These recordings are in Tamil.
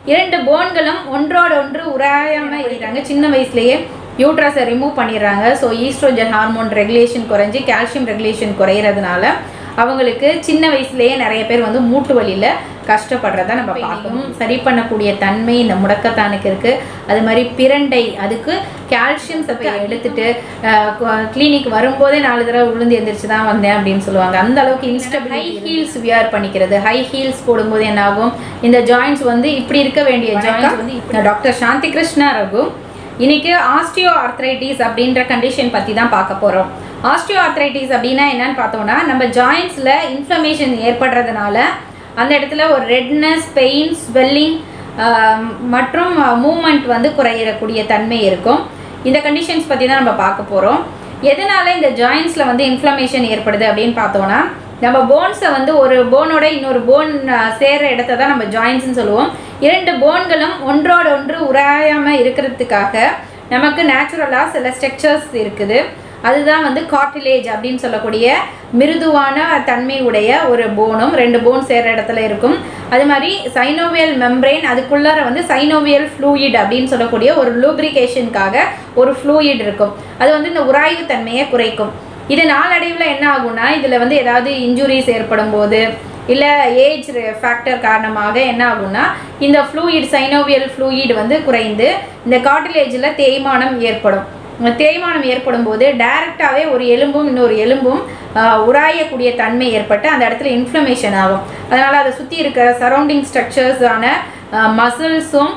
இரண்டு போன்களும் ஒன்றோட ஒன்று உராயாமல் இருக்கிறாங்க சின்ன வயசுலேயே யூட்ரஸை ரிமூவ் பண்ணிடுறாங்க ஸோ ஈஸ்ட்ரோஜன் ஹார்மோன் ரெகுலேஷன் குறைஞ்சி கால்சியம் ரெகுலேஷன் குறையிறதுனால அவங்களுக்கு சின்ன வயசுலேயே நிறைய பேர் வந்து மூட்டு வலியில் கஷ்டப்படுறத நம்ம பார்க்கணும் சரி பண்ணக்கூடிய தன்மை இந்த முடக்கத்தானுக்கு இருக்குது அது மாதிரி பிரண்டை அதுக்கு கால்சியம் சத்தை எடுத்துட்டு கிளினிக் வரும்போதே நாலு தடவை விழுந்து எந்திரிச்சு தான் வந்தேன் அப்படின்னு சொல்லுவாங்க அந்த அளவுக்கு இன்ஸ்டபிள் ஹை ஹீல்ஸ் வியர் பண்ணிக்கிறது ஹை ஹீல்ஸ் போடும்போது என்ன ஆகும் இந்த ஜாயின்ஸ் வந்து இப்படி இருக்க வேண்டிய ஜாயின்ஸ் வந்து இப்படி டாக்டர் சாந்தி கிருஷ்ணா ரகு இன்னைக்கு ஆஸ்டியோ ஆர்த்ரைட்டிஸ் அப்படின்ற கண்டிஷன் பற்றி தான் பார்க்க போகிறோம் ஆஸ்டியோ ஆர்த்ரைட்டிஸ் அப்படின்னா என்னன்னு பார்த்தோம்னா நம்ம ஜாயின்ஸில் இன்ஃப்ளமேஷன் ஏற்படுறதுனால அந்த இடத்துல ஒரு ரெட்னஸ் பெயின் ஸ்வெல்லிங் மற்றும் மூமெண்ட் வந்து குறையிறக்கூடிய தன்மை இருக்கும் இந்த கண்டிஷன்ஸ் பற்றி தான் நம்ம பார்க்க போகிறோம் எதனால இந்த ஜாயின்ஸில் வந்து இன்ஃப்ளமேஷன் ஏற்படுது அப்படின்னு பார்த்தோம்னா நம்ம போன்ஸை வந்து ஒரு போனோட இன்னொரு போன் சேர்ற இடத்த தான் நம்ம ஜாயின்ஸ்னு சொல்லுவோம் இரண்டு போன்களும் ஒன்றோட ஒன்று உராயாமல் இருக்கிறதுக்காக நமக்கு நேச்சுரலாக சில ஸ்ட்ரக்சர்ஸ் இருக்குது அதுதான் வந்து கார்டிலேஜ் அப்படின்னு சொல்லக்கூடிய மிருதுவான தன்மை உடைய ஒரு போனும் ரெண்டு போன் சேர்ற இடத்துல இருக்கும் அது மாதிரி சைனோவியல் மெம்பரெயின் அதுக்குள்ளார வந்து சைனோவியல் ஃப்ளூயிட் அப்படின்னு சொல்லக்கூடிய ஒரு லூப்ரிகேஷனுக்காக ஒரு ஃப்ளூயிட் இருக்கும் அது வந்து இந்த உராய்வு தன்மையை குறைக்கும் இது நாளடைவில் என்ன ஆகும்னா இதில் வந்து ஏதாவது இன்ஜுரிஸ் ஏற்படும் போது இல்லை ஏஜ் ஃபேக்டர் காரணமாக என்ன ஆகும்னா இந்த ஃப்ளூயிட் சைனோவியல் ஃப்ளூயிட் வந்து குறைந்து இந்த காட்டிலேஜில் தேய்மானம் ஏற்படும் தேய்மானம் ஏற்படும் போது டைரெக்டாகவே ஒரு எலும்பும் இன்னொரு எலும்பும் உராயக்கூடிய தன்மை ஏற்பட்டு அந்த இடத்துல இன்ஃப்ளமேஷன் ஆகும் அதனால் அதை சுற்றி இருக்கிற சரௌண்டிங் ஸ்ட்ரக்சர்ஸான மசில்ஸும்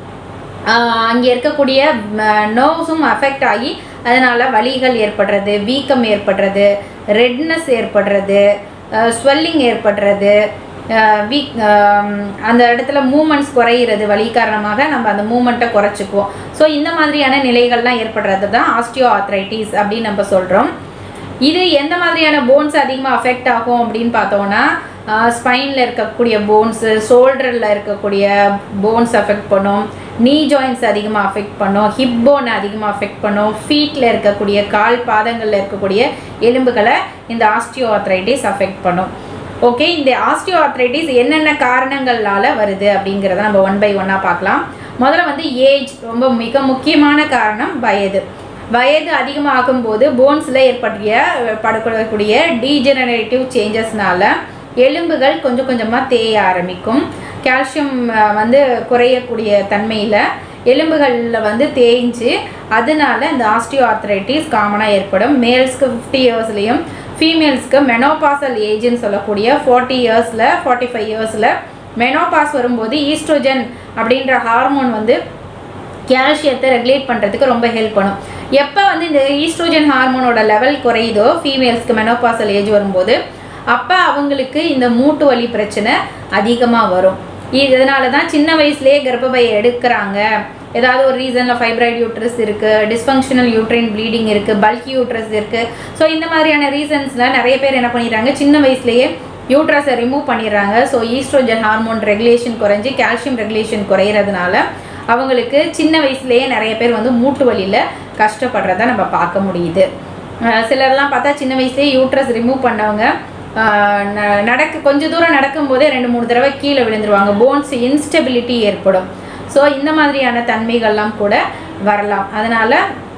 அங்கே இருக்கக்கூடிய நர்வ்ஸும் அஃபெக்ட் ஆகி அதனால் வலிகள் ஏற்படுறது வீக்கம் ஏற்படுறது ரெட்னஸ் ஏற்படுறது ஸ்வெல்லிங் ஏற்படுறது வீக் அந்த இடத்துல மூமெண்ட்ஸ் குறையிறது வலி காரணமாக நம்ம அந்த மூமெண்ட்டை குறைச்சிக்குவோம் ஸோ இந்த மாதிரியான நிலைகள்லாம் ஏற்படுறது தான் ஆஸ்டியோ ஆர்த்ரைட்டிஸ் அப்படின்னு நம்ம சொல்கிறோம் இது எந்த மாதிரியான போன்ஸ் அதிகமாக அஃபெக்ட் ஆகும் அப்படின்னு பார்த்தோன்னா ஸ்பைனில் இருக்கக்கூடிய போன்ஸு ஷோல்டரில் இருக்கக்கூடிய போன்ஸ் அஃபெக்ட் பண்ணும் நீ ஜாயின்ஸ் அதிகமாக அஃபெக்ட் பண்ணும் ஹிப் போனை அதிகமாக அஃபெக்ட் பண்ணும் ஃபீட்டில் இருக்கக்கூடிய கால் பாதங்களில் இருக்கக்கூடிய எலும்புகளை இந்த ஆஸ்டியோ ஆர்த்ரைட்டிஸ் அஃபெக்ட் பண்ணும் ஓகே இந்த ஆஸ்டியோ ஆர்த்ரைட்டிஸ் என்னென்ன காரணங்களால் வருது அப்படிங்கிறத நம்ம ஒன் பை ஒன்னாக பார்க்கலாம் முதல்ல வந்து ஏஜ் ரொம்ப மிக முக்கியமான காரணம் வயது வயது அதிகமாகும் போது போன்ஸில் ஏற்படைய படக்கூடிய டீஜெனரேட்டிவ் சேஞ்சஸ்னால எலும்புகள் கொஞ்சம் கொஞ்சமாக தேய ஆரம்பிக்கும் கால்சியம் வந்து குறையக்கூடிய தன்மையில் எலும்புகளில் வந்து தேய்ஞ்சு அதனால இந்த ஆஸ்டியோ ஆர்த்ரைட்டிஸ் காமனாக ஏற்படும் மேல்ஸ்க்கு ஃபிஃப்டி இயர்ஸ்லேயும் ஃபீமேல்ஸ்க்கு மெனோபாசல் ஏஜ்னு சொல்லக்கூடிய ஃபார்ட்டி இயர்ஸில் ஃபார்ட்டி ஃபைவ் இயர்ஸில் மெனோபாஸ் வரும்போது ஈஸ்ட்ரோஜன் அப்படின்ற ஹார்மோன் வந்து கால்சியத்தை ரெகுலேட் பண்ணுறதுக்கு ரொம்ப ஹெல்ப் பண்ணும் எப்போ வந்து இந்த ஈஸ்ட்ரோஜன் ஹார்மோனோட லெவல் குறையுதோ ஃபீமேல்ஸ்க்கு மெனோபாசல் ஏஜ் வரும்போது அப்போ அவங்களுக்கு இந்த மூட்டு வலி பிரச்சனை அதிகமாக வரும் இதனால தான் சின்ன வயசுலேயே கர்ப்பப்பையை எடுக்கிறாங்க ஏதாவது ஒரு ரீசனில் ஃபைப்ராய்டு யூட்ரஸ் இருக்குது டிஸ்ஃபங்க்ஷனல் யூட்ரைன் ப்ளீடிங் இருக்குது பல்கி யூட்ரஸ் இருக்குது ஸோ இந்த மாதிரியான ரீசன்ஸில் நிறைய பேர் என்ன பண்ணிடுறாங்க சின்ன வயசுலேயே யூட்ரஸை ரிமூவ் பண்ணிடுறாங்க ஸோ ஈஸ்ட்ரோஜன் ஹார்மோன் ரெகுலேஷன் குறைஞ்சி கால்சியம் ரெகுலேஷன் குறையிறதுனால அவங்களுக்கு சின்ன வயசுலேயே நிறைய பேர் வந்து மூட்டு வலியில் கஷ்டப்படுறத நம்ம பார்க்க முடியுது சிலர்லாம் பார்த்தா சின்ன வயசுலேயே யூட்ரஸ் ரிமூவ் பண்ணவங்க நடக்க கொஞ்ச தூரம் நடக்கும்போதே ரெண்டு மூணு தடவை கீழே விழுந்துருவாங்க போன்ஸ் இன்ஸ்டெபிலிட்டி ஏற்படும் ஸோ இந்த மாதிரியான தன்மைகள்லாம் கூட வரலாம் அதனால்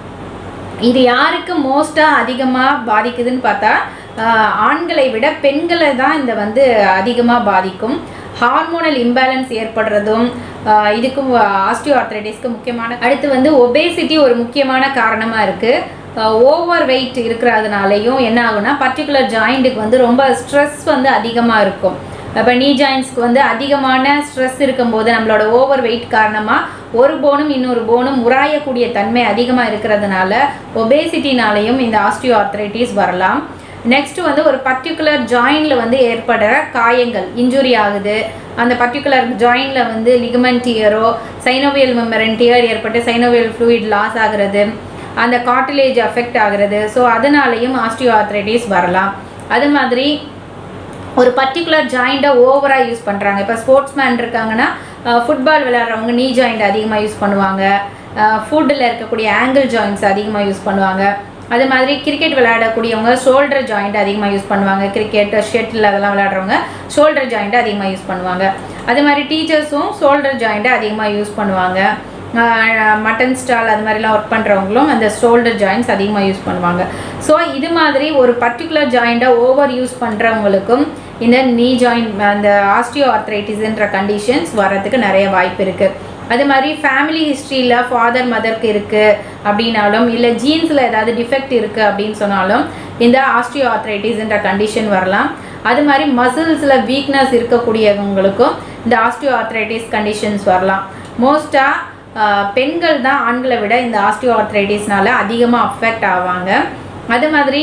இது யாருக்கு மோஸ்ட்டாக அதிகமாக பாதிக்குதுன்னு பார்த்தா ஆண்களை விட பெண்களை தான் இந்த வந்து அதிகமாக பாதிக்கும் ஹார்மோனல் இம்பேலன்ஸ் ஏற்படுறதும் இதுக்கும் ஆஸ்டியோ ஆர்த்ரைட்டிஸ்க்கு முக்கியமான அடுத்து வந்து ஒபேசிட்டி ஒரு முக்கியமான காரணமாக இருக்குது ஓவர் வெயிட் இருக்கிறதுனாலையும் என்ன ஆகுனா பர்டிகுலர் ஜாயிண்ட்டுக்கு வந்து ரொம்ப ஸ்ட்ரெஸ் வந்து அதிகமாக இருக்கும் இப்போ நீ ஜாயின்ஸ்க்கு வந்து அதிகமான ஸ்ட்ரெஸ் இருக்கும்போது நம்மளோட ஓவர் வெயிட் காரணமாக ஒரு போனும் இன்னொரு போனும் உராயக்கூடிய தன்மை அதிகமாக இருக்கிறதுனால ஒபேசிட்டினாலையும் இந்த ஆஸ்டியோ ஆர்த்ரைட்டிஸ் வரலாம் நெக்ஸ்ட் வந்து ஒரு பர்டிகுலர் ஜாயினில் வந்து ஏற்படுற காயங்கள் இன்ஜுரி ஆகுது அந்த பர்டிகுலர் ஜாயினில் வந்து லிகமெண்ட் டியரோ சைனோவியல் மெம்பரன் டியர் ஏற்பட்டு சைனோவியல் ஃப்ளூயிட் லாஸ் ஆகிறது அந்த காட்டிலேஜ் அஃபெக்ட் ஆகிறது ஸோ அதனாலையும் ஆஸ்டியோ ஆர்த்ரைட்டிஸ் வரலாம் அது மாதிரி ஒரு பர்டிகுலர் ஜாயிண்ட்டை ஓவராக யூஸ் பண்ணுறாங்க இப்போ ஸ்போர்ட்ஸ் மேன் இருக்காங்கன்னா ஃபுட்பால் விளையாடுறவங்க நீ ஜாயிண்ட் அதிகமாக யூஸ் பண்ணுவாங்க ஃபுட்டில் இருக்கக்கூடிய ஆங்கிள் ஜாயின்ட்ஸ் அதிகமாக யூஸ் பண்ணுவாங்க அது மாதிரி கிரிக்கெட் விளையாடக்கூடியவங்க ஷோல்டர் ஜாயிண்ட் அதிகமாக யூஸ் பண்ணுவாங்க கிரிக்கெட் ஷெட்டில் அதெல்லாம் விளையாடுறவங்க ஷோல்டர் ஜாயிண்ட்டை அதிகமாக யூஸ் பண்ணுவாங்க அது மாதிரி டீச்சர்ஸும் ஷோல்டர் ஜாயிண்ட்டை அதிகமாக யூஸ் பண்ணுவாங்க மட்டன் ஸ்டால் அது மாதிரிலாம் ஒர்க் பண்ணுறவங்களும் அந்த ஷோல்டர் ஜாயின்ஸ் அதிகமாக யூஸ் பண்ணுவாங்க ஸோ இது மாதிரி ஒரு பர்டிகுலர் ஜாயிண்ட்டை ஓவர் யூஸ் பண்ணுறவங்களுக்கும் இந்த நீ ஜாயிண்ட் அந்த ஆஸ்டியோ ஆர்த்ரைட்டிஸ்ன்ற கண்டிஷன்ஸ் வர்றதுக்கு நிறைய வாய்ப்பு இருக்குது அது மாதிரி ஃபேமிலி ஹிஸ்ட்ரியில் ஃபாதர் மதருக்கு இருக்குது அப்படின்னாலும் இல்லை ஜீன்ஸில் ஏதாவது டிஃபெக்ட் இருக்குது அப்படின்னு சொன்னாலும் இந்த ஆஸ்டியோ ஆர்த்ரைட்டிஸ்ன்ற கண்டிஷன் வரலாம் அது மாதிரி மசில்ஸில் வீக்னஸ் இருக்கக்கூடியவங்களுக்கும் இந்த ஆஸ்டியோ ஆர்த்ரைட்டிஸ் கண்டிஷன்ஸ் வரலாம் மோஸ்ட்டாக பெண்கள் தான் ஆண்களை விட இந்த ஆஸ்டியோ ஆர்த்ரைட்டிஸ்னால அதிகமாக அஃபெக்ட் ஆவாங்க அது மாதிரி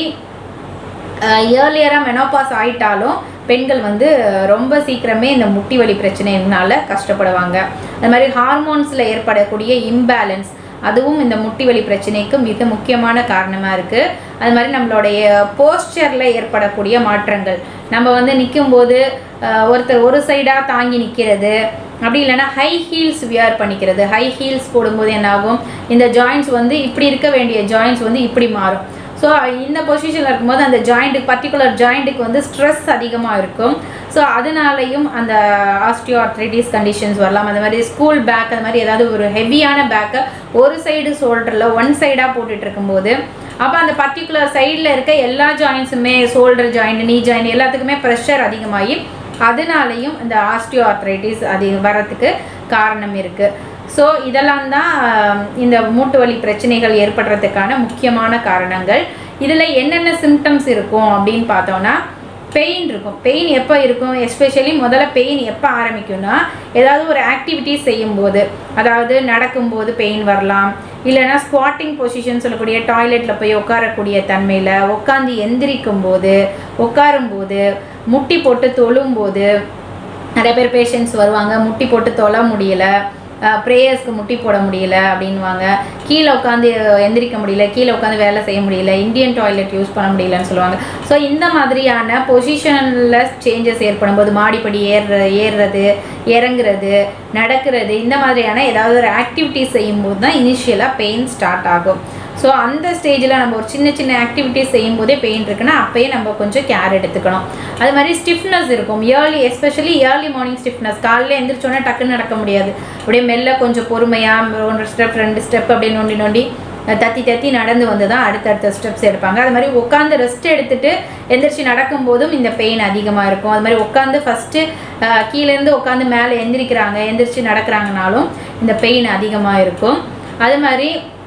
இயர்லியராக மெனோபாஸ் ஆயிட்டாலும் பெண்கள் வந்து ரொம்ப சீக்கிரமே இந்த முட்டி வலி பிரச்சனைனால கஷ்டப்படுவாங்க அது மாதிரி ஹார்மோன்ஸில் ஏற்படக்கூடிய இம்பேலன்ஸ் அதுவும் இந்த முட்டி வலி பிரச்சனைக்கு மிக முக்கியமான காரணமாக இருக்குது அது மாதிரி நம்மளுடைய போஸ்டரில் ஏற்படக்கூடிய மாற்றங்கள் நம்ம வந்து நிற்கும்போது ஒருத்தர் ஒரு சைடாக தாங்கி நிற்கிறது அப்படி இல்லைன்னா ஹை ஹீல்ஸ் வியர் பண்ணிக்கிறது ஹை ஹீல்ஸ் போடும்போது என்ன ஆகும் இந்த ஜாயின்ஸ் வந்து இப்படி இருக்க வேண்டிய ஜாயின்ஸ் வந்து இப்படி மாறும் ஸோ இந்த பொசிஷனில் இருக்கும்போது அந்த ஜாயிண்ட்டுக்கு பர்டிகுலர் ஜாயிண்ட்டுக்கு வந்து ஸ்ட்ரெஸ் அதிகமாக இருக்கும் ஸோ அதனாலையும் அந்த ஆஸ்டியோ ஆர்த்ரைட்டிஸ் கண்டிஷன்ஸ் வரலாம் அந்த மாதிரி ஸ்கூல் பேக் அந்த மாதிரி ஏதாவது ஒரு ஹெவியான பேக்கை ஒரு சைடு ஷோல்டரில் ஒன் சைடாக போட்டுட்டு இருக்கும்போது அப்போ அந்த பர்டிகுலர் சைடில் இருக்க எல்லா ஜாயின்ஸுமே ஷோல்டர் ஜாயிண்ட் நீ ஜாயிண்ட் எல்லாத்துக்குமே ப்ரெஷர் அதிகமாகி அதனாலையும் இந்த ஆஸ்டியோ ஆர்த்ரைட்டிஸ் அது வரத்துக்கு காரணம் இருக்குது ஸோ இதெல்லாம் தான் இந்த மூட்டு வலி பிரச்சனைகள் ஏற்படுறதுக்கான முக்கியமான காரணங்கள் இதில் என்னென்ன சிம்டம்ஸ் இருக்கும் அப்படின்னு பார்த்தோன்னா பெயின் இருக்கும் பெயின் எப்போ இருக்கும் எஸ்பெஷலி முதல்ல பெயின் எப்போ ஆரம்பிக்கும்னா ஏதாவது ஒரு ஆக்டிவிட்டிஸ் செய்யும்போது அதாவது நடக்கும்போது பெயின் வரலாம் இல்லைனா ஸ்குவாட்டிங் பொசிஷன் சொல்லக்கூடிய டாய்லெட்டில் போய் உட்காரக்கூடிய தன்மையில் உட்காந்து எந்திரிக்கும் போது உட்காரும்போது முட்டி போட்டு தொழும்போது நிறைய பேர் பேஷண்ட்ஸ் வருவாங்க முட்டி போட்டு தொழ முடியலை ப்ரேயர்ஸ்க்கு முட்டி போட முடியல அப்படின்வாங்க கீழே உட்காந்து எந்திரிக்க முடியல கீழே உட்காந்து வேலை செய்ய முடியல இந்தியன் டாய்லெட் யூஸ் பண்ண முடியலன்னு சொல்லுவாங்க ஸோ இந்த மாதிரியான பொசிஷனில் சேஞ்சஸ் ஏற்படும் போது மாடிப்படி ஏறுற ஏறுறது இறங்குறது நடக்கிறது இந்த மாதிரியான ஏதாவது ஒரு ஆக்டிவிட்டிஸ் செய்யும்போது தான் இனிஷியலாக பெயின் ஸ்டார்ட் ஆகும் ஸோ அந்த ஸ்டேஜில் நம்ம ஒரு சின்ன சின்ன ஆக்டிவிட்டிஸ் செய்யும் போதே பெயின் இருக்குன்னா அப்போயே நம்ம கொஞ்சம் கேர் எடுத்துக்கணும் அது மாதிரி ஸ்டிஃப்னஸ் இருக்கும் early especially early morning stiffness காலையில் எந்திரிச்சோன்னே டக்குன்னு நடக்க முடியாது அப்படியே மெல்ல கொஞ்சம் பொறுமையாக ஒன்று ஸ்டெப் ரெண்டு ஸ்டெப் அப்படியே நோண்டி நோண்டி தத்தி தத்தி நடந்து வந்து தான் அடுத்தடுத்த ஸ்டெப்ஸ் எடுப்பாங்க அது மாதிரி உட்காந்து ரெஸ்ட் எடுத்துட்டு எந்திரிச்சு நடக்கும்போதும் இந்த பெயின் அதிகமாக இருக்கும் அது மாதிரி உட்காந்து ஃபஸ்ட்டு கீழேருந்து உட்காந்து மேலே எந்திரிக்கிறாங்க எந்திரிச்சு நடக்கிறாங்கனாலும் இந்த பெயின் அதிகமாக இருக்கும் அது மாதிரி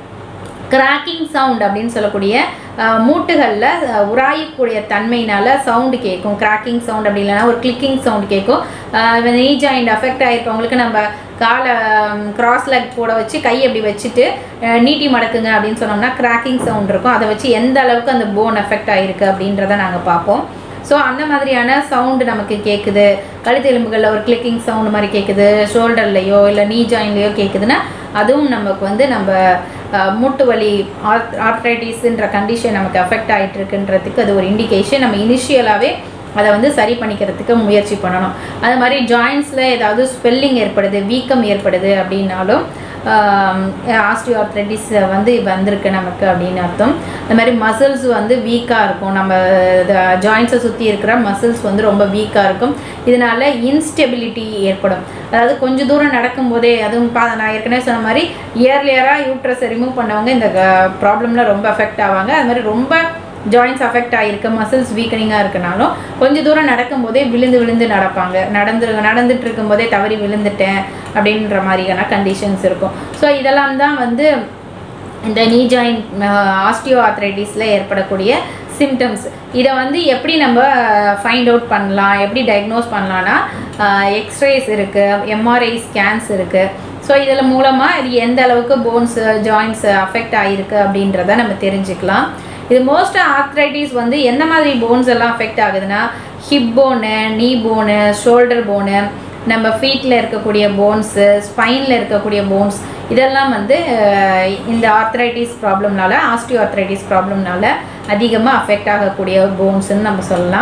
கிராக்கிங் சவுண்ட் அப்படின்னு சொல்லக்கூடிய மூட்டுகளில் உராயக்கூடிய தன்மையினால சவுண்டு கேட்கும் கிராக்கிங் சவுண்ட் அப்படி இல்லைன்னா ஒரு கிளிக்கிங் சவுண்ட் கேட்கும் நீ ஜாயிண்ட் அஃபெக்ட் ஆகிருக்கவங்களுக்கு நம்ம காலை கிராஸ் லெக் போட வச்சு கை அப்படி வச்சுட்டு நீட்டி மடக்குங்க அப்படின்னு சொன்னோம்னா கிராக்கிங் சவுண்ட் இருக்கும் அதை வச்சு எந்த அளவுக்கு அந்த போன் எஃபெக்ட் ஆகிருக்கு அப்படின்றத நாங்கள் பார்ப்போம் ஸோ அந்த மாதிரியான சவுண்டு நமக்கு கேட்குது கழுத்து எலும்புகளில் ஒரு கிளிக்கிங் சவுண்டு மாதிரி கேட்குது ஷோல்டர்லேயோ இல்லை நீ ஜாயின்லேயோ கேட்குதுன்னா அதுவும் நமக்கு வந்து நம்ம மூட்டு வலி ஆர்த் ஆர்த்ரைட்டிஸ்ன்ற கண்டிஷன் நமக்கு அஃபெக்ட் ஆகிட்டு இருக்குன்றதுக்கு அது ஒரு இண்டிகேஷன் நம்ம இனிஷியலாகவே அதை வந்து சரி பண்ணிக்கிறதுக்கு முயற்சி பண்ணணும் அது மாதிரி ஜாயின்ஸில் ஏதாவது ஸ்வெல்லிங் ஏற்படுது வீக்கம் ஏற்படுது அப்படின்னாலும் ஆஸ்டியோ ஆர்த்ரைட்டிஸ் வந்து வந்திருக்கு நமக்கு அப்படின்னு அர்த்தம் அது மாதிரி மசில்ஸ் வந்து வீக்காக இருக்கும் நம்ம ஜாயின்ஸை சுற்றி இருக்கிற மசில்ஸ் வந்து ரொம்ப வீக்காக இருக்கும் இதனால இன்ஸ்டெபிலிட்டி ஏற்படும் அதாவது கொஞ்சம் தூரம் நடக்கும்போதே அதுவும் பா நான் ஏற்கனவே சொன்ன மாதிரி இயர்லியராக யூட்ரஸை ரிமூவ் பண்ணவங்க இந்த ப்ராப்ளமில் ரொம்ப அஃபெக்ட் ஆவாங்க அது மாதிரி ரொம்ப ஜாயின்ஸ் அஃபெக்ட் ஆகிருக்கு மசில்ஸ் வீக்கனிங்காக இருக்கனாலும் கொஞ்சம் தூரம் நடக்கும்போதே விழுந்து விழுந்து நடப்பாங்க நடந்து நடந்துட்டு இருக்கும்போதே தவறி விழுந்துட்டேன் அப்படின்ற மாதிரியான கண்டிஷன்ஸ் இருக்கும் ஸோ இதெல்லாம் தான் வந்து இந்த நீ ஜாயிண்ட் ஆஸ்டியோ ஆர்த்ரைட்டிஸில் ஏற்படக்கூடிய சிம்டம்ஸ் இதை வந்து எப்படி நம்ம ஃபைண்ட் அவுட் பண்ணலாம் எப்படி டயக்னோஸ் பண்ணலான்னா எக்ஸ்ரேஸ் இருக்குது எம்ஆர்ஐ ஸ்கேன்ஸ் இருக்குது ஸோ இதில் மூலமாக இது எந்த அளவுக்கு போன்ஸ் ஜாயின்ஸ் அஃபெக்ட் ஆகிருக்கு அப்படின்றத நம்ம தெரிஞ்சுக்கலாம் இது மோஸ்ட் ஆர்த்ரைட்டிஸ் வந்து எந்த மாதிரி போன்ஸ் எல்லாம் அஃபெக்ட் ஆகுதுன்னா ஹிப் போனு நீ போனு ஷோல்டர் போனு நம்ம ஃபீட்டில் இருக்கக்கூடிய போன்ஸு ஸ்பைனில் இருக்கக்கூடிய போன்ஸ் இதெல்லாம் வந்து இந்த ஆர்த்ரைட்டிஸ் ப்ராப்ளம்னால ஆஸ்டியோ ஆர்த்ரைட்டிஸ் ப்ராப்ளம்னால அதிகமாக அஃபெக்ட் ஆகக்கூடிய போன்ஸ்ன்னு நம்ம சொல்லலாம்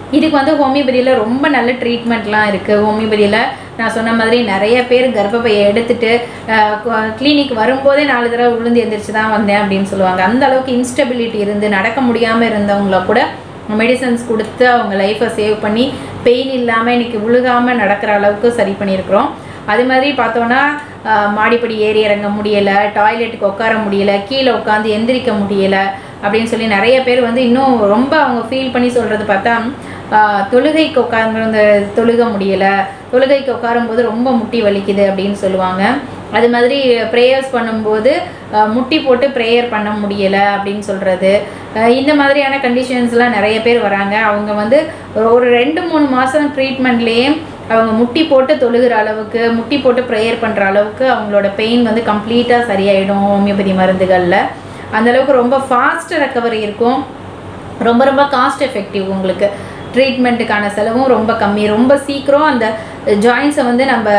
இதுக்கு வந்து ஹோமியோபதியில் ரொம்ப நல்ல ட்ரீட்மெண்ட்லாம் இருக்குது ஹோமியோபதியில் நான் சொன்ன மாதிரி நிறைய பேர் கர்ப்பப்பையை எடுத்துட்டு கிளினிக் வரும்போதே நாலு தடவை விழுந்து எந்திரிச்சு தான் வந்தேன் அப்படின்னு சொல்லுவாங்க அந்த அளவுக்கு இன்ஸ்டபிலிட்டி இருந்து நடக்க முடியாமல் இருந்தவங்கள கூட மெடிசன்ஸ் கொடுத்து அவங்க லைஃப்பை சேவ் பண்ணி பெயின் இல்லாமல் இன்னைக்கு விழுகாமல் நடக்கிற அளவுக்கு சரி பண்ணியிருக்கிறோம் அது மாதிரி பார்த்தோன்னா ஆஹ், மாடிப்படி ஏறி இறங்க முடியலை டாய்லெட்டுக்கு உட்கார முடியலை கீழே உட்காந்து எந்திரிக்க முடியலை அப்படின்னு சொல்லி நிறைய பேர் வந்து இன்னும் ரொம்ப அவங்க ஃபீல் பண்ணி சொல்கிறது பார்த்தா ஆஹ், தொழுகைக்கு உட்காந்து தொழுக முடியலை தொழுகைக்கு உட்காரும்போது ரொம்ப முட்டி வலிக்குது அப்படின்னு சொல்லுவாங்க அது மாதிரி ப்ரேயர்ஸ் பண்ணும்போது ஆஹ், முட்டி போட்டு ப்ரேயர் பண்ண முடியலை அப்படின்னு சொல்கிறது இந்த மாதிரியான கண்டிஷன்ஸ்லாம் நிறைய பேர் வராங்க அவங்க வந்து ஒரு- ஒரு ரெண்டு மூணு மாதம் ட்ரீட்மெண்ட்லேயே அவங்க முட்டி போட்டு தொழுகிற அளவுக்கு முட்டி போட்டு ப்ரேயர் பண்ணுற அளவுக்கு அவங்களோட பெயின் வந்து கம்ப்ளீட்டாக சரியாயிடும் ஹோமியோபதி மருந்துகளில் அந்த அளவுக்கு ரொம்ப ஃபாஸ்ட் ரெக்கவரி இருக்கும் ரொம்ப ரொம்ப காஸ்ட் எஃபெக்டிவ் உங்களுக்கு ட்ரீட்மெண்ட்டுக்கான செலவும் ரொம்ப கம்மி ரொம்ப சீக்கிரம் அந்த ஜாயின்ஸை வந்து நம்ம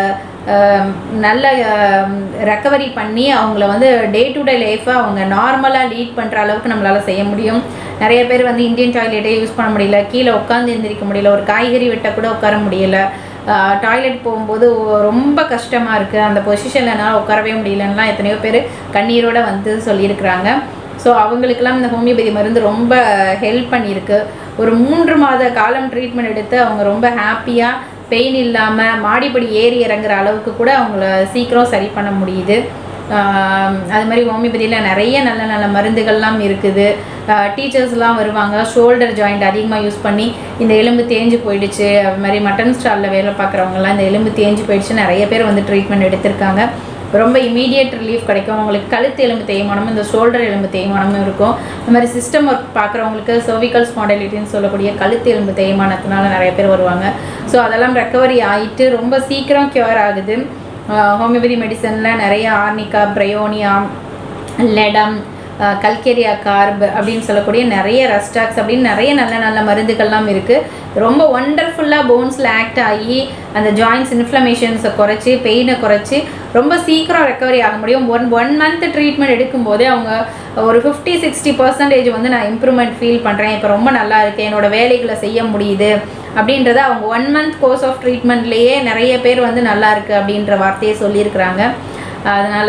அஹ், நல்ல ரெக்கவரி பண்ணி அவங்கள வந்து டே டு டே லைஃப்பை அவங்க நார்மலாக லீட் பண்ணுற அளவுக்கு நம்மளால் செய்ய முடியும் நிறைய பேர் வந்து இந்தியன் டாய்லெட்டே யூஸ் பண்ண முடியல கீழே உட்காந்து எந்திரிக்க முடியல ஒரு காய்கறி வெட்ட கூட உட்கார முடியல டாய்லெட் போகும்போது ஒ- ரொம்ப கஷ்டமாக இருக்குது அந்த பொசிஷனில் என்னால் உட்காரவே முடியலன்னுலாம் எத்தனையோ பேர் கண்ணீரோட வந்து சொல்லியிருக்கிறாங்க ஸோ அவங்களுக்கெல்லாம் இந்த ஹோமியோபதி மருந்து ரொம்ப ஹெல்ப் பண்ணியிருக்கு ஒரு மூன்று மாத காலம் ட்ரீட்மெண்ட் எடுத்து அவங்க ரொம்ப ஹாப்பியாக பெயின் இல்லாமல் மாடிப்படி ஏறி இறங்குற அளவுக்கு கூட அவங்கள சீக்கிரம் சரி பண்ண முடியுது ஆஹ் அது மாதிரி ஹோமியோபதியில் நிறைய நல்ல நல்ல மருந்துகள்லாம் இருக்குது டீச்சர்ஸ்லாம் வருவாங்க ஷோல்டர் ஜாயிண்ட் அதிகமாக யூஸ் பண்ணி இந்த எலும்பு தேஞ்சு போயிடுச்சு அது மாதிரி மட்டன் ஸ்டாலில் வேலை பார்க்குறவங்கலாம் இந்த எலும்பு தேஞ்சு போயிடுச்சு நிறைய பேர் வந்து ட்ரீட்மெண்ட் எடுத்திருக்காங்க ரொம்ப இமீடியட் ரிலீஃப் கிடைக்கும் அவங்களுக்கு கழுத்து எலும்பு தேய்மானமும் இந்த ஷோல்டர் எலும்பு தேய்மானமும் இருக்கும் இந்த மாதிரி சிஸ்டம் ஒர்க் பார்க்குறவங்களுக்கு cervical ஸ்பாண்டலிட்டின்னு சொல்லக்கூடிய கழுத்து எலும்பு தேய்மானத்தினால நிறைய பேர் வருவாங்க ஸோ அதெல்லாம் ரெக்கவரி ஆயிட்டு ரொம்ப சீக்கிரம் க்யூர் ஆகுது ஹோமியோபதி மெடிசனில் நிறைய arnica bryonia ledum calcarea carb அப்படின்னு சொல்லக்கூடிய நிறைய ரஸ்டாக்ஸ் அப்படின்னு நிறைய நல்ல நல்ல மருந்துகள்லாம் இருக்குது ரொம்ப ஒண்டர்ஃபுல்லாக போன்ஸில் ஆக்ட் ஆகி அந்த ஜாயின்ஸ் இன்ஃப்ளமேஷன்ஸை குறைச்சி பெயினை குறைச்சி ரொம்ப சீக்கிரம் ரெக்கவரி ஆக முடியும் ஒன் ஒன் மந்த் ட்ரீட்மெண்ட் எடுக்கும்போதே அவங்க ஒரு ஃபிஃப்டி சிக்ஸ்டி பர்சன்டேஜ் வந்து நான் இம்ப்ரூவ்மெண்ட் ஃபீல் பண்ணுறேன் இப்போ ரொம்ப நல்லா இருக்கு என்னோட வேலைகளை செய்ய முடியுது அப்படின்றத அவங்க ஒன் மந்த் கோர்ஸ் ஆஃப் ட்ரீட்மெண்ட்லேயே நிறைய பேர் வந்து நல்லா இருக்கு அப்படின்ற வார்த்தையை சொல்லியிருக்கிறாங்க அதனால்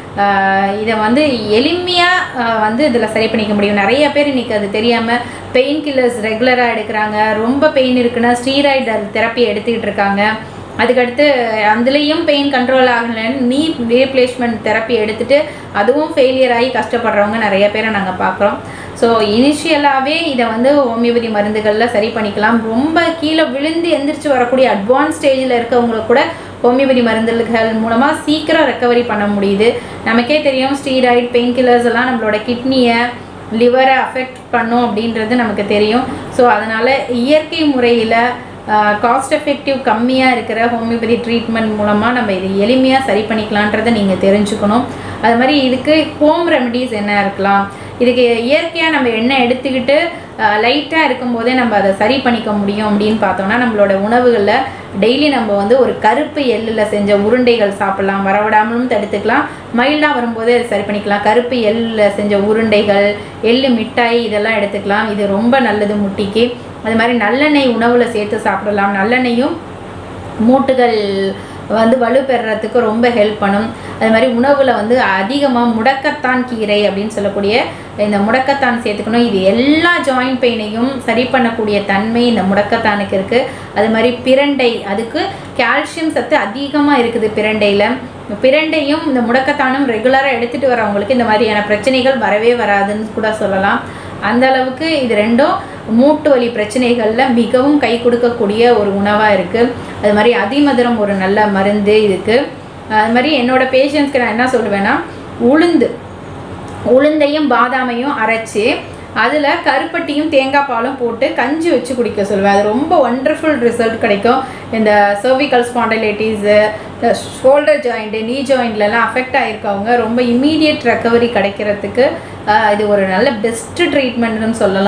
இதை வந்து எளிமையாக வந்து இதில் சரி பண்ணிக்க முடியும் நிறைய பேர் இன்றைக்கி அது தெரியாமல் பெயின் கில்லர்ஸ் ரெகுலராக எடுக்கிறாங்க ரொம்ப பெயின் இருக்குன்னா ஸ்டீராய்டு தெரப்பி எடுத்துக்கிட்டு இருக்காங்க அதுக்கடுத்து அதுலேயும் பெயின் கண்ட்ரோல் ஆகலைன்னு நீ ரீப்ளேஸ்மெண்ட் தெரப்பி எடுத்துட்டு அதுவும் ஃபெயிலியர் ஆகி கஷ்டப்படுறவங்க நிறைய பேரை நாங்கள் பார்க்குறோம் ஸோ இனிஷியலாகவே இதை வந்து ஹோமியோபதி மருந்துகளில் சரி பண்ணிக்கலாம் ரொம்ப கீழே விழுந்து எந்திரிச்சு வரக்கூடிய அட்வான்ஸ் ஸ்டேஜில் இருக்கவங்களுக்கு கூட ஹோமியோபதி மருந்துகள் மூலமாக சீக்கிரம் ரெக்கவரி பண்ண முடியுது நமக்கே தெரியும் ஸ்டீராய்டு பெயின் கில்லர்ஸ் எல்லாம் நம்மளோட கிட்னியை லிவரை அஃபெக்ட் பண்ணும் அப்படின்றது நமக்கு தெரியும் ஸோ அதனால் இயற்கை முறையில் காஸ்ட் எஃபெக்டிவ் கம்மியாக இருக்கிற ஹோமியோபதி ட்ரீட்மெண்ட் மூலமாக நம்ம இது எளிமையாக சரி பண்ணிக்கலான்றதை நீங்கள் தெரிஞ்சுக்கணும் அது மாதிரி இதுக்கு ஹோம் ரெமடிஸ் என்ன இருக்கலாம் இதுக்கு இயற்கையாக நம்ம எண்ணெய் எடுத்துக்கிட்டு லைட்டாக இருக்கும்போதே நம்ம அதை சரி பண்ணிக்க முடியும் அப்படின்னு பார்த்தோம்னா நம்மளோட உணவுகளில் டெய்லி நம்ம வந்து ஒரு கருப்பு எள்ளில் செஞ்ச உருண்டைகள் சாப்பிடலாம் வரவிடாமலும் தடுத்துக்கலாம் மைல்டாக வரும்போதே அதை சரி பண்ணிக்கலாம் கருப்பு எள்ளில் செஞ்ச உருண்டைகள் எள்ளு மிட்டாய் இதெல்லாம் எடுத்துக்கலாம் இது ரொம்ப நல்லது முட்டிக்கு அது மாதிரி நல்லெண்ணெய் உணவில் சேர்த்து சாப்பிடலாம் நல்லெண்ணெயும் மூட்டுகள் வந்து வலு பெறுறதுக்கு ரொம்ப ஹெல்ப் பண்ணும் அது மாதிரி உணவில் வந்து அதிகமாக முடக்கத்தான் கீரை அப்படின்னு சொல்லக்கூடிய இந்த முடக்கத்தான் சேர்த்துக்கணும் இது எல்லா ஜாயிண்ட் பெயினையும் சரி பண்ணக்கூடிய தன்மை இந்த முடக்கத்தானுக்கு இருக்குது அது மாதிரி பிரண்டை அதுக்கு கால்சியம் சத்து அதிகமாக இருக்குது பிரண்டையில் பிரண்டையும் இந்த முடக்கத்தானும் ரெகுலராக எடுத்துகிட்டு வரவங்களுக்கு இந்த மாதிரியான பிரச்சனைகள் வரவே வராதுன்னு கூட சொல்லலாம் அந்த அளவுக்கு இது ரெண்டும் மூட்டு வலி பிரச்சனைகளில் மிகவும் கை கொடுக்கக்கூடிய ஒரு உணவாக இருக்குது அது மாதிரி அதிமதுரம் ஒரு நல்ல மருந்து இதுக்கு அது மாதிரி என்னோட பேஷண்ட்ஸ்க்கு நான் என்ன சொல்லுவேன்னா உளுந்து உளுந்தையும் பாதாமையும் அரைச்சி அதில் கருப்பட்டியும் தேங்காய் பாலும் போட்டு கஞ்சி வச்சு குடிக்க சொல்லுவேன் அது ரொம்ப ஒண்டர்ஃபுல் ரிசல்ட் கிடைக்கும் இந்த சர்விக்கல் ஸ்பாண்டலைட்டிஸு ஷோல்டர் ஜாயிண்ட்டு நீ ஜாயிண்ட்லலாம் அஃபெக்ட் ஆகிருக்கவங்க ரொம்ப இம்மீடியட் ரெக்கவரி கிடைக்கிறதுக்கு ஆஹ், இது ஒரு நல்ல பெஸ்ட்டு ட்ரீட்மெண்ட்னு சொல்லலாம்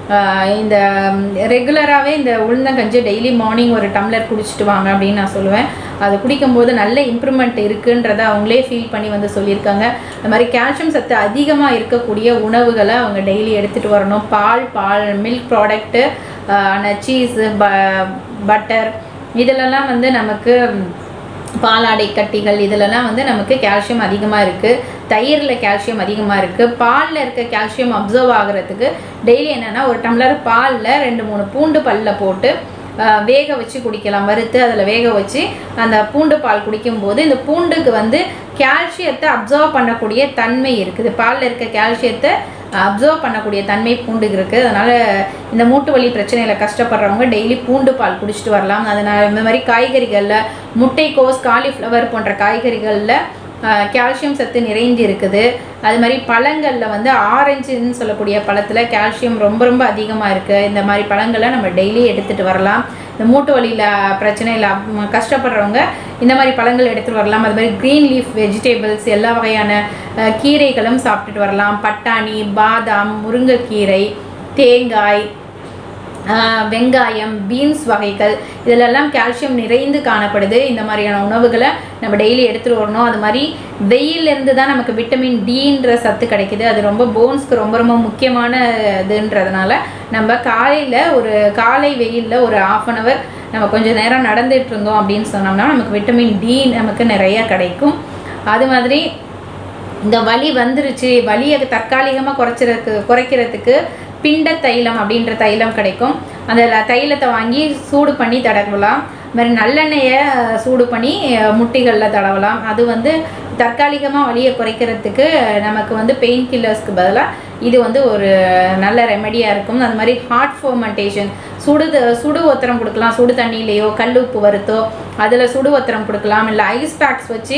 ஆஹ் இந்த ரெகுலராகவே இந்த உளுந்தங்கஞ்சி டெய்லி மார்னிங் ஒரு டம்ளர் குடிச்சிட்டு வாங்க அப்படின்னு நான் சொல்லுவேன் அது குடிக்கும்போது நல்ல இம்ப்ரூவ்மெண்ட் இருக்குன்றதை அவங்களே ஃபீல் பண்ணி வந்து சொல்லியிருக்காங்க இந்த மாதிரி கால்சியம் சத்து அதிகமாக இருக்கக்கூடிய உணவுகளை அவங்க டெய்லி எடுத்துகிட்டு வரணும் பால் பால் மில்க் ப்ராடக்ட்டு சீஸு ப பட்டர் இதிலெல்லாம் வந்து நமக்கு பாலாடை கட்டிகள் இதிலெல்லாம் வந்து நமக்கு கால்சியம் அதிகமாக இருக்குது தயிரில் கால்சியம் அதிகமாக இருக்குது பாலில் இருக்க கால்சியம் அப்சர்வ் ஆகுறதுக்கு டெய்லி என்னென்னா ஒரு டம்ளர் பாலில் ரெண்டு மூணு பூண்டு பல்ல போட்டு ஆஹ், வேக வச்சு குடிக்கலாம் வறுத்து அதில் வேக வச்சு அந்த பூண்டு பால் குடிக்கும்போது இந்த பூண்டுக்கு வந்து கால்சியத்தை அப்சர்வ் பண்ணக்கூடிய தன்மை இருக்குது பாலில் இருக்க கால்சியத்தை அப்சர்வ் பண்ணக்கூடிய தன்மை பூண்டுக்கு இருக்குது அதனால் இந்த மூட்டு வலி பிரச்சனையில் கஷ்டப்படுறவங்க டெய்லி பூண்டு பால் குடிச்சிட்டு வரலாம் அதனால் இந்த மாதிரி காய்கறிகளில் முட்டைக்கோஸ் காலிஃப்ளவர் போன்ற காய்கறிகளில் கால்சியம் சத்து நிறைந்து இருக்குது அது மாதிரி பழங்களில் வந்து ஆரஞ்சுன்னு சொல்லக்கூடிய பழத்தில் கால்சியம் ரொம்ப ரொம்ப அதிகமாக இருக்குது இந்த மாதிரி பழங்களை நம்ம டெய்லி எடுத்துகிட்டு வரலாம் இந்த மூட்டு வலியில் பிரச்சனையில் அப்~ கஷ்டப்படுறவங்க இந்த மாதிரி பழங்கள் எடுத்துகிட்டு வரலாம் அது மாதிரி க்ரீன் லீஃப் வெஜிடபிள்ஸ் எல்லா வகையான அஹ், கீரைகளும் சாப்பிட்டுட்டு வரலாம் பட்டாணி பாதாம் முருங்கைக்கீரை தேங்காய் ஆஹ் வெங்காயம் பீன்ஸ் வகைகள் இதிலெல்லாம் கால்சியம் நிறைந்து காணப்படுது இந்த மாதிரியான உணவுகளை நம்ம டெய்லி எடுத்துகிட்டு வரணும் அது மாதிரி வெயிலிருந்து தான் நமக்கு விட்டமின் டின்ற சத்து கிடைக்குது அது ரொம்ப போன்ஸ்க்கு ரொம்ப ரொம்ப முக்கியமான இதுன்றதுனால நம்ம காலையில் ஒரு காலை வெயிலில் ஒரு ஆஃப் அன் ஹவர் நம்ம கொஞ்சம் நேரம் நடந்துட்டு இருந்தோம் அப்படின்னு சொன்னோம்னா நமக்கு விட்டமின் டி நமக்கு நிறைய கிடைக்கும் அது மாதிரி இந்த வலி வந்துருச்சு வலியை தற்காலிகமாக குறைச்சிறதுக்கு குறைக்கிறதுக்கு பிண்ட தைலம் அப்படின்ற தைலம் கிடைக்கும் அந்த ல- தைலத்தை வாங்கி சூடு பண்ணி தடவலாம் இது மாதிரி நல்லெண்ணெயை அஹ், சூடு பண்ணி அஹ், முட்டிகளில் தடவலாம் அது வந்து தற்காலிகமாக வலியை குறைக்கிறதுக்கு நமக்கு வந்து பெயின் கில்லர்ஸ்க்கு பதிலாக இது வந்து ஒரு நல்ல ரெமெடியாக இருக்கும் அது மாதிரி ஹார்ட் ஃபோமெண்டேஷன் சுடு த- சுடு ஒத்தரம் கொடுக்கலாம் சுடு தண்ணியிலையோ கல் உப்பு வறுத்தோ அதில் சுடு ஒத்தரம் கொடுக்கலாம் இல்லை ஐஸ் பேக்ஸ் வச்சு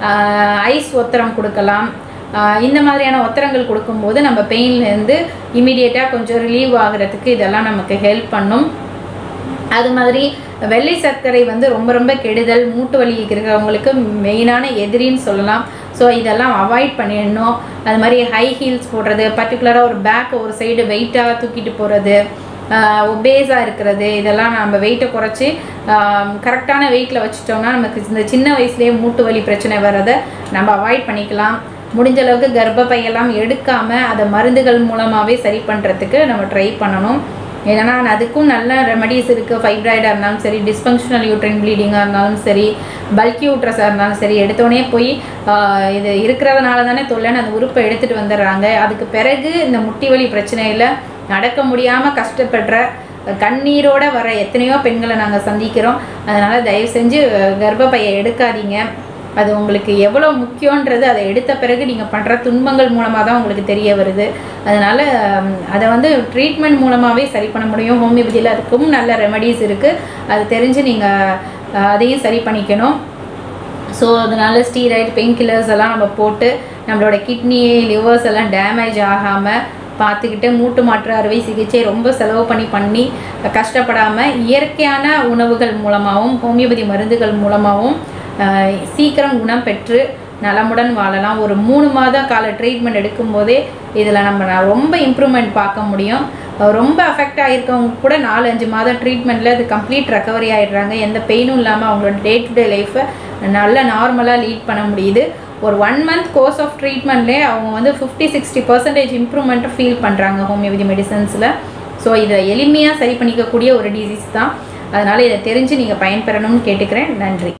ஐஸ் ஒத்தரம் கொடுக்கலாம் ஆஹ் இந்த மாதிரியான ஒத்தரங்கள் கொடுக்கும்போது நம்ம பெயின்லேருந்து இமீடியட்டாக கொஞ்சம் ரிலீவ் ஆகுறதுக்கு இதெல்லாம் நமக்கு ஹெல்ப் பண்ணும் அது மாதிரி வெள்ளை சர்க்கரை வந்து ரொம்ப ரொம்ப கெடுதல் மூட்டு வலி இருக்கிறவங்களுக்கு மெயினான எதிரின்னு சொல்லலாம் ஸோ இதெல்லாம் அவாய்ட் பண்ணிடணும் அது மாதிரி ஹை ஹீல்ஸ் போடுறது பர்டிகுலராக ஒரு பேக் ஒரு சைடு வெயிட்டாக தூக்கிட்டு போகிறது ஒபேஸாக இருக்கிறது இதெல்லாம் நம்ம வெயிட்டை குறைச்சி கரெக்டான வெயிட்டில் வச்சுட்டோம்னா நமக்கு இந்த சின்ன வயசுலேயே மூட்டு வலி பிரச்சனை வர்றதை நம்ம அவாய்ட் பண்ணிக்கலாம் முடிஞ்ச அளவுக்கு கர்ப்பப்பையெல்லாம் எடுக்காமல் அதை மருந்துகள் மூலமாகவே சரி பண்ணுறதுக்கு நம்ம ட்ரை பண்ணணும் ஏன்னா அதுக்கும் நல்ல ரெமடிஸ் இருக்குது ஃபைப்ராய்டாக இருந்தாலும் சரி டிஸ்ஃபங்க்ஷனல் யூட்ரின் ப்ளீடிங்காக இருந்தாலும் சரி பல்கி யூட்ரஸாக இருந்தாலும் சரி எடுத்தோடனே போய் ஆஹ், இது இருக்கிறதுனால தானே தொல்லைன்னு அந்த உறுப்பை எடுத்துகிட்டு வந்துடுறாங்க அதுக்கு பிறகு இந்த முட்டி வலி பிரச்சனையில் நடக்க முடியாமல் கஷ்டப்படுற கண்ணீரோட வர எத்தனையோ பெண்களை நாங்கள் சந்திக்கிறோம் அதனால் தயவு செஞ்சு அஹ், கர்ப்பப்பையை எடுக்காதீங்க அது உங்களுக்கு எவ்வளோ முக்கியன்றது அதை எடுத்த பிறகு நீங்கள் பண்ணுற துன்பங்கள் மூலமாக தான் உங்களுக்கு தெரிய வருது அதனால் அதை வந்து ட்ரீட்மெண்ட் மூலமாகவே சரி பண்ண முடியும் ஹோமியோபதியில் அதுக்கும் நல்ல ரெமடிஸ் இருக்குது அது தெரிஞ்சு நீங்கள் அதையும் சரி பண்ணிக்கணும் ஸோ அதனால ஸ்டீராய்டு பெயின் கில்லர்ஸ் எல்லாம் நம்ம போட்டு நம்மளோட கிட்னி லிவர்ஸ் எல்லாம் டேமேஜ் ஆகாமல் பார்த்துக்கிட்டு மூட்டு மாற்று அறுவை சிகிச்சை ரொம்ப செலவு பண்ணி பண்ணி கஷ்டப்படாமல் இயற்கையான உணவுகள் மூலமாகவும் ஹோமியோபதி மருந்துகள் மூலமாகவும் ஆஹ், சீக்கிரம் குணம் பெற்று நலமுடன் வாழலாம் ஒரு மூணு மாத கால ட்ரீட்மெண்ட் எடுக்கும்போதே இதில் நம்ம ந- ரொம்ப இம்ப்ரூவ்மெண்ட் பார்க்க முடியும் அஹ் ரொம்ப அஃபெக்ட் ஆகிருக்கவங்க கூட நாலு அஞ்சு மாதம் ட்ரீட்மெண்ட்டில் அது கம்ப்ளீட் ரெக்கவரி ஆகிடுறாங்க எந்த பெயினும் இல்லாமல் அவங்களோட டே டு டே லைஃப்பை நல்ல நார்மலாக லீட் பண்ண முடியுது ஒரு ஒன் மந்த் கோர்ஸ் ஆஃப் ட்ரீட்மெண்ட்லேயே அவங்க வந்து ஃபிஃப்டி சிக்ஸ்டி பர்சன்டேஜ் இம்ப்ரூவ்மெண்ட்டை ஃபீல் பண்ணுறாங்க ஹோமியோபதி மெடிசன்ஸில் ஸோ இதை எளிமையாக சரி பண்ணிக்கக்கூடிய ஒரு டிசீஸ் தான் அதனால் இதை தெரிஞ்சு நீங்கள் பயன்பெறணும்னு கேட்டுக்கிறேன் நன்றி